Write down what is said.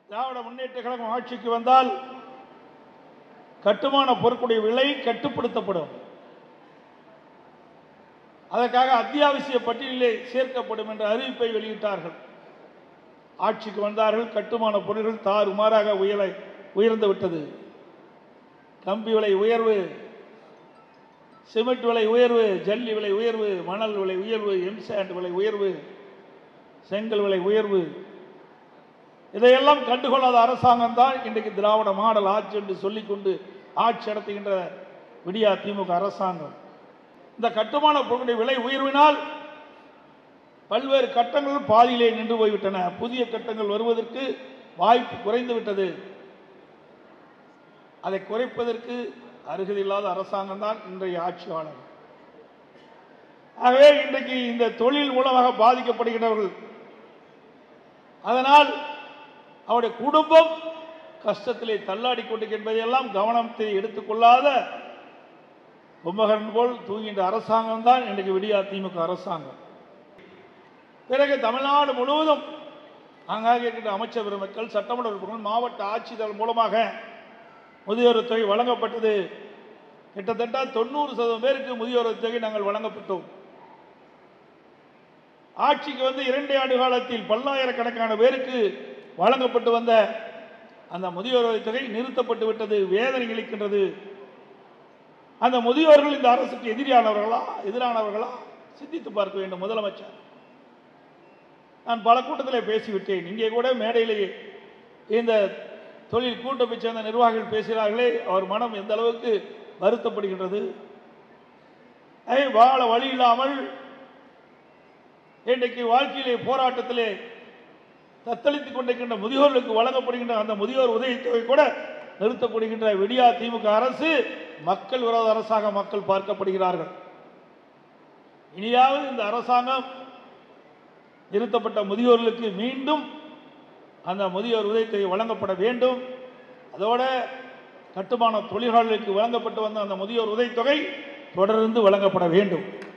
திராவிட முன்னேற்ற கழகம் ஆட்சிக்கு வந்தால் கட்டுமான பொருட்களுடைய விலை கட்டுப்படுத்தப்படும் அதற்காக அத்தியாவசிய பட்டியலிலே சேர்க்கப்படும் என்ற அறிவிப்பை வெளியிட்டார்கள் ஆட்சிக்கு வந்தார்கள் கட்டுமான பொருட்கள் தாறுமாறாக உயர உயர்ந்து விட்டது கம்பி விலை உயர்வு சிமெண்ட் விலை உயர்வு ஜல்லி விலை உயர்வு மணல் விலை உயர்வு எம்சாண்ட் விலை உயர்வு செங்கல் விலை உயர்வு இதையெல்லாம் கண்டுகொள்ளாத அரசாங்கம் தான் இன்றைக்கு திராவிட மாடல் ஆட்சி என்று சொல்லிக்கொண்டு ஆட்சி நடத்துகின்ற விடியா திமுக அரசாங்கம் இந்த கட்டுமான பொருட்களுடைய விலை உயர்வினால் பல்வேறு கட்டங்கள் பாதியிலே நின்று போய்விட்டன புதிய கட்டங்கள் வருவதற்கு வாய்ப்பு குறைந்து விட்டது அதை குறைப்பதற்கு அருகதில்லாத அரசாங்கம் தான் இன்றைய ஆட்சியாளர் ஆகவே இன்றைக்கு இந்த தொழில் மூலமாக பாதிக்கப்படுகிறவர்கள் அதனால் அவருடைய குடும்பம் கஷ்டத்திலே தள்ளாடி கொண்டிருக்கின்றதையெல்லாம் கவனத்தை எடுத்துக்கொள்ளாத கும்பகரன் போல் தூங்கின்ற அரசாங்கம் தான் இன்றைக்கு விடியா திமுக அரசாங்கம் பிறகு தமிழ்நாடு முழுவதும் ஆங்காங்கே இருக்கின்ற அமைச்சர் பெருமக்கள் சட்டமன்ற உறுப்பினர்கள் மாவட்ட ஆட்சித்தலைவர் மூலமாக முதியோர் தொகை வழங்கப்பட்டது கிட்டத்தட்ட தொண்ணூறு சதவீதம் பேருக்கு முதியோர் தொகை நாங்கள் வழங்கப்பட்டோம் ஆட்சிக்கு வந்து இரண்டு ஆண்டு காலத்தில் பல்லாயிரக்கணக்கான பேருக்கு வழங்கப்பட்டு வந்த அந்த முதியோர் தொகை நிறுத்தப்பட்டு விட்டது வேதனை அளிக்கின்றது அந்த முதியோர்கள் இந்த அரசுக்கு எதிரியானவர்களா எதிரானவர்களா சிந்தித்து பார்க்க வேண்டும் முதலமைச்சர் நான் பல கூட்டத்தில் பேசிவிட்டேன் இங்கே கூட மேடையிலேயே இந்த தொழில் கூட்டத்தை சேர்ந்த நிர்வாகிகள் பேசுகிறார்களே அவர் மனம் எந்த அளவுக்கு வருத்தப்படுகின்றது ஐ, வாழ வழி இல்லாமல் இன்றைக்கு வாழ்க்கையிலே போராட்டத்திலே தத்தளித்துக் கொண்டிருக்கின்ற முதியோர்களுக்கு வழங்கப்படுகின்ற அந்த முதியோர் உதவித்தொகை கூட நிறுத்தப்படுகின்ற விடியா திமுக அரசு மக்கள் விரோத அரசாக மக்கள் பார்க்கப்படுகிறார்கள் இனியாவது இந்த அரசாங்கம் நிறுத்தப்பட்ட முதியோர்களுக்கு மீண்டும் அந்த முதியோர் உதவித்தொகை வழங்கப்பட வேண்டும் அதோட கட்டுமான தொழிலாளர்களுக்கு வழங்கப்பட்டு வந்த அந்த முதியோர் உதவித்தொகை தொடர்ந்து வழங்கப்பட வேண்டும்